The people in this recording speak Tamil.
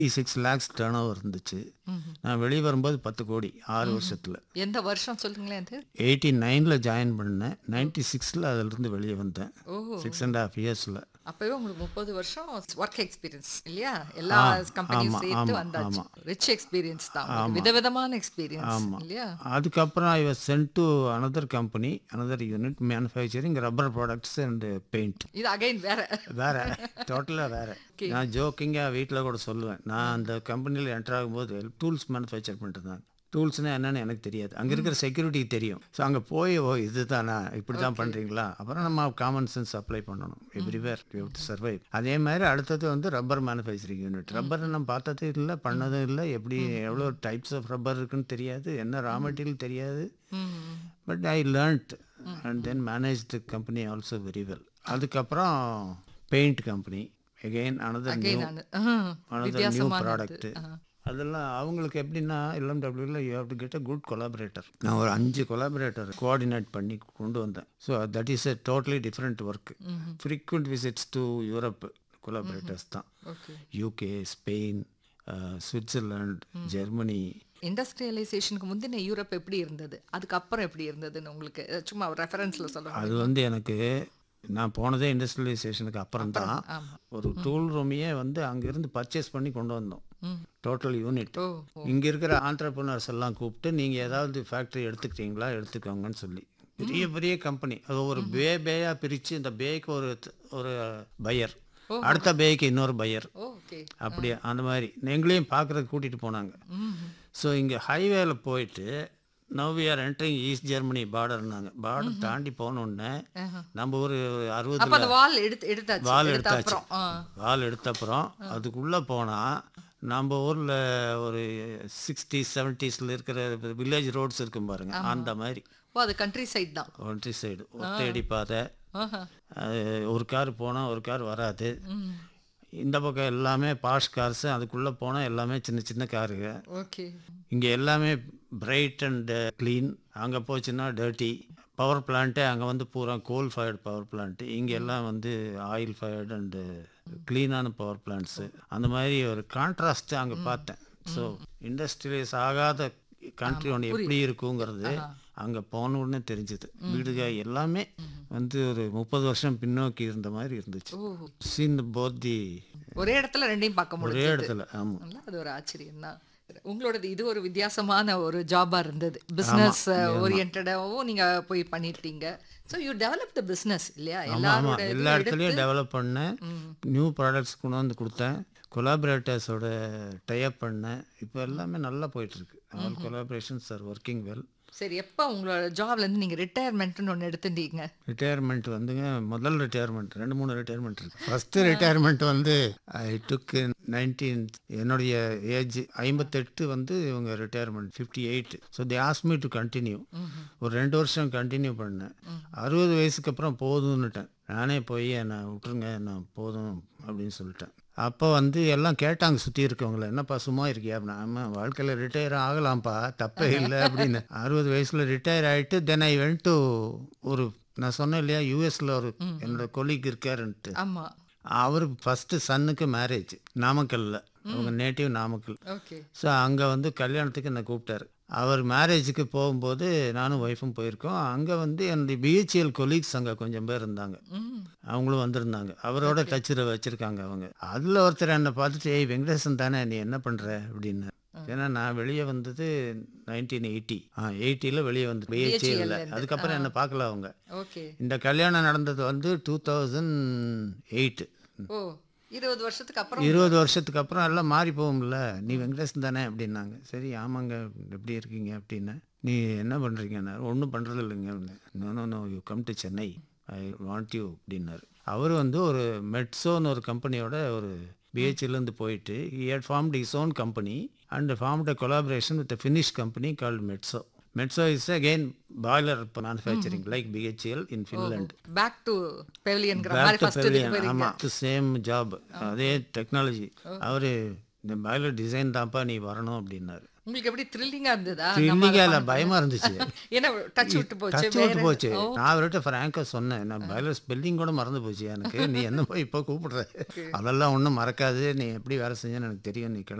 சிக்ஸ் லேக்ஸ் டேர்ன் ஓவர் இருந்துச்சு நான் வெளியே வரும்போது பத்து கோடி ஆறு வருஷத்தில் எந்த வருஷம் சொல்லுங்களேன் அது எயிட்டி நைனில் ஜாயின் பண்ணேன் நைன்டி சிக்ஸில் அதிலிருந்து வெளியே வந்தேன் ஓ சிக்ஸ் அண்ட் ஹாஃப் இயர்ஸில் அப்பவே உங்களுக்கு முப்பது வருஷம் ஒர்க் எக்ஸ்பீரியன்ஸ் இல்லையா எல்லா கம்பெனியும் ஆமா, சேர்த்து ஆமா, வந்தாச்சு ரிச் எக்ஸ்பீரியன்ஸ் தான் உங்களுக்கு. விதவிதமான எக்ஸ்பீரியன்ஸ் இல்லையா அதுக்கப்புறம் I was sent to another company another unit manufacturing rubber products and paint இது அகைன் வேற வேற டோட்டலாக வேற நான் ஜோக்கிங்காக வீட்டில் கூட சொல்லுவேன் நான் அந்த கம்பெனியில் என்டர் ஆகும்போது டூல்ஸ் மேனுஃபேக்சர் பண்ணிட்டு இருந்தாங்க டூல்ஸ்னால் என்னன்னு எனக்கு தெரியாது அங்கே இருக்கிற செக்யூரிட்டிக்கு தெரியும் ஸோ அங்கே போய் ஓ இது தானா இப்படி தான் பண்ணுறீங்களா அப்புறம் நம்ம காமன் சென்ஸ் அப்ளை பண்ணணும் எவ்ரிவேர் யூ டு சர்வைவ் அதே மாதிரி அடுத்தது வந்து ரப்பர் மேனுஃபேக்சரிங் யூனிட் ரப்பர் நம்ம பார்த்ததே இல்லை பண்ணதும் இல்லை எப்படி எவ்வளோ டைப்ஸ் ஆஃப் ரப்பர் இருக்குன்னு தெரியாது என்ன ரா மெட்டீரியல் தெரியாது but I learned and then manage the company also very well அதுக்கப்புறம் paint company again another new again நான் அனதர் நியூ வித்தியாசமான ப்ராடக்ட் அதெல்லாம் அவங்களுக்கு எப்படின்னா எல்எம்டபிள்யூவில் you have to get a good collaborator நான் ஒரு அஞ்சு கொலாபரேட்டர் கோஆர்டினேட் பண்ணி கொண்டு வந்தேன் so that is a totally different work frequent visits to Europe collaborators தான் okay UK Spain Switzerland Germany இண்டஸ்ட்ரியலைசேஷனுக்கு முந்தின யூரோப் எப்படி இருந்தது அதுக்கப்புறம் எப்படி இருந்ததுன்னு உங்களுக்கு அஹ், சும்மா ரெஃபரன்ஸ்ல சொல்லுங்க அது வந்து எனக்கு நான் போனதே இண்டஸ்ட்ரியலைசேஷனுக்கு அப்புறம் தான் ஆமா. ஒரு டூல் ரூமையே வந்து அங்கேருந்து பர்ச்சேஸ் பண்ணி கொண்டு வந்தோம் டோட்டல் யூனிட் ஓ இங்கே இருக்கிற ஆண்டர்பனர்ஸ் எல்லாம் கூப்பிட்டு நீங்கள் ஏதாவது ஃபேக்ட்ரி எடுத்துக்கிட்டீங்களா எடுத்துக்கோங்கன்னு சொல்லி பெரிய பெரிய கம்பெனி அது ஒரு பே பேயாக பிரித்து இந்த பேக்கு ஒரு ஒரு பையர் அடுத்த பேக்கு இன்னொரு பையர் ஓகே அப்படியே அந்த மாதிரி எங்களையும் பார்க்குறதுக்கு கூட்டிகிட்டு போனாங்க ஸோ இங்கே ஹைவேல போயிட்டு now we are entering East Germany பார்டர்னாங்க பார்டர் தாண்டி போனோடனே நம்ம ஒரு அப்ப அறுபதுல அந்த வால் எடுத்து எடுத்தாச்சு வால் எடுத்த எடுத்தாச்சு அப்புறம் ஆ. வால் எடுத்த அப்புறம் அதுக்குள்ளே போனால் நம்ம ஊரில் ஒரு சிக்ஸ்டீஸ் செவன்ட்டீஸில் இருக்கிற வில்லேஜ் ரோட்ஸ் இருக்கும் பாருங்க அந்த மாதிரி ஓ அது கண்ட்ரி சைடு தான் ஒன்ட்ரி சைடு ஒத்தையடி பாதை ஆஹா. அது ஒரு கார் போனால் ஒரு கார் வராது இந்த பக்கம் எல்லாமே பாஷ் கார்ஸு அதுக்குள்ளே போனால் எல்லாமே சின்ன சின்ன காருங்க ஓகே இங்கே எல்லாமே பிரைட் அண்ட் க்ளீன் அங்கே போச்சுன்னா டர்ட்டி பவர் பிளான்ட்டு அங்கே வந்து பூரா கோல் ஃபயர்டு பவர் பிளான்ட்டு இங்கே எல்லாம் வந்து ஆயில் ஃபயர்டு அண்டு க்ளீனான பவர் பிளான்ட்ஸு அந்த மாதிரி ஒரு கான்ட்ராஸ்ட்டு அங்கே பார்த்தேன் ஸோ இண்டஸ்ட்ரியலைஸ் ஆகாத கண்ட்ரி ஒன்று எப்படி இருக்குங்கிறது அங்கே போன உடனே தெரிஞ்சுது வீடுக எல்லாமே வந்து ஒரு முப்பது வருஷம் பின்னோக்கி இருந்த மாதிரி இருந்துச்சு ஓ சீன் போத் தி ஒரே இடத்துல ரெண்டையும் பார்க்க முடியும் ஒரே இடத்துல ஆமாம் நல்லா அது ஒரு ஆச்சரியம் தான் உங்களோடது இது ஒரு வித்தியாசமான ஒரு ஜாபா இருந்தது பிசினஸ் ஓரியன்டாவும் நீங்க போய் பண்ணிட்டீங்க so you develop the business இல்லையா ஆமாம் எல்லாரோட எல்லா இடத்துலையும் டெவலப் பண்ணேன் நியூ ப்ராடக்ட்ஸ் கொண்டு வந்து கொடுத்தேன் கொலாபரேட்டர்ஸோட டைப் பண்ணேன் இப்போ எல்லாமே நல்லா போயிட்டுருக்கு all collaborations are working well சரி எப்போ உங்களோட ஜாப்ல இருந்து நீங்க ரிட்டையர்மெண்ட்னு ஒன்று எடுத்துட்டீங்க ரிட்டையர்மெண்ட் வந்துங்க முதல் ரிட்டையர்மெண்ட் ரெண்டு மூணு ரிட்டையர்மெண்ட் இருக்கு ஃபஸ்ட்டு ரிட்டையர்மெண்ட் வந்து ஐ டுக் நைன்டீன் என்னுடைய ஏஜ் ஐம்பத்தெட்டு வந்து இவங்க retirement fifty eight so the asked me to continue ஒரு ரெண்டு வருஷம் கண்டினியூ பண்ணேன் அறுபது வயசுக்கு அப்புறம் போதும்னுட்டேன் நானே போய் என்னை விட்டுருங்க நான் போதும் அப்படின்னு சொல்லிட்டேன் அப்போ வந்து எல்லாம் கேட்டாங்க சுற்றி இருக்கவங்கள என்னப்பா சும்மா இருக்கியா அப்படின்னா ஆமாம் வாழ்க்கையில் ரிட்டையர் ஆகலாம்ப்பா தப்பே இல்லை அப்படின்னு அறுபது வயசில் ரிட்டையர் ஆகிட்டு தென் ஐ வென்ட் டு ஒரு நான் சொன்னேன் இல்லையா யூஎஸில் ஒரு என்னோட கொலீக் இருக்காருன்ட்டு ஆமா அவர் ஃபஸ்ட்டு சன்னுக்கு மேரேஜ் நாமக்கல்ல அவங்க நேட்டிவ் நாமக்கல் ஓகே ஸோ அங்கே வந்து கல்யாணத்துக்கு என்னை கூப்பிட்டாரு அவர் மேரேஜுக்கு போகும்போது நானும் ஒய்ஃபும் போயிருக்கோம் அங்கே வந்து என்னுடைய பிஹெச்எல் கொலீக்ஸ் அங்கே கொஞ்சம் பேர் இருந்தாங்க அவங்களும் வந்திருந்தாங்க அவரோட டச்சில் வச்சுருக்காங்க அவங்க அதில் ஒருத்தர் என்னை பார்த்துட்டு ஏய் வெங்கடேசன் தானே நீ என்ன பண்ணுற அப்படின்னு ஏன்னா நான் வெளியே வந்தது நைன்டீன் எயிட்டி ஆ எயிட்டியில் வெளியே வந்து பிஹெச்எல்ல அதுக்கப்புறம் என்னை பார்க்கல அவங்க ஓகே இந்த கல்யாணம் நடந்தது வந்து டூ தௌசண்ட் எயிட் ஓ இருபது வருஷத்துக்கு அப்புறம் இருபது வருஷத்துக்கு அப்புறம் எல்லாம் மாறி போகும்ல நீ வெங்கடேசன் தானே அப்படின்னாங்க சரி ஆமாங்க எப்படி இருக்கீங்க அப்படின்னு நீ என்ன பண்ணுறீங்கன்னு ஒன்றும் பண்ணுறது இல்லைங்க no no no you come to Chennai I want you அப்படின்னாரு அவர் வந்து ஒரு மெட்ஸோன்னு ஒரு கம்பெனியோட ஒரு பிஹெச்லேருந்து போயிட்டு he had formed his own company and formed a collaboration with a Finnish company called Metso. Metso is again boiler manufacturing like BHEL in Finland. Back to பெவிலியன்ங்கிற Back மாதிரி to ஃபர்ஸ்ட் pavilion. இதுக்கு போயிருங்க ஆமா சேம் ஜாப் அதே டெக்னாலஜி அவரு இந்த பாய்லர் டிசைன் தான்ப்பா நீ வரணும் அப்படின்னாரு உங்களுக்கு எப்படி த்ரில்லிங்கா இருந்ததா நம்ம த்ரில்லிங்காக அதை இல்லை பண்ண- பயமாக இருந்துச்சு ஏன்னா டச் விட்டு போச்சு டச் விட்டு வேற- போச்சு ஓ, நான் அவர்கிட்ட ஃப்ராங்காக சொன்னேன் நான் பயில ஸ்பெல்லிங் கூட மறந்து போச்சு எனக்கு நீ என்ன போய் இப்போ கூப்பிடுற அதெல்லாம் ஒன்றும் மறக்காது நீ எப்படி வேலை செஞ்சேன்னு எனக்கு தெரியும் நீ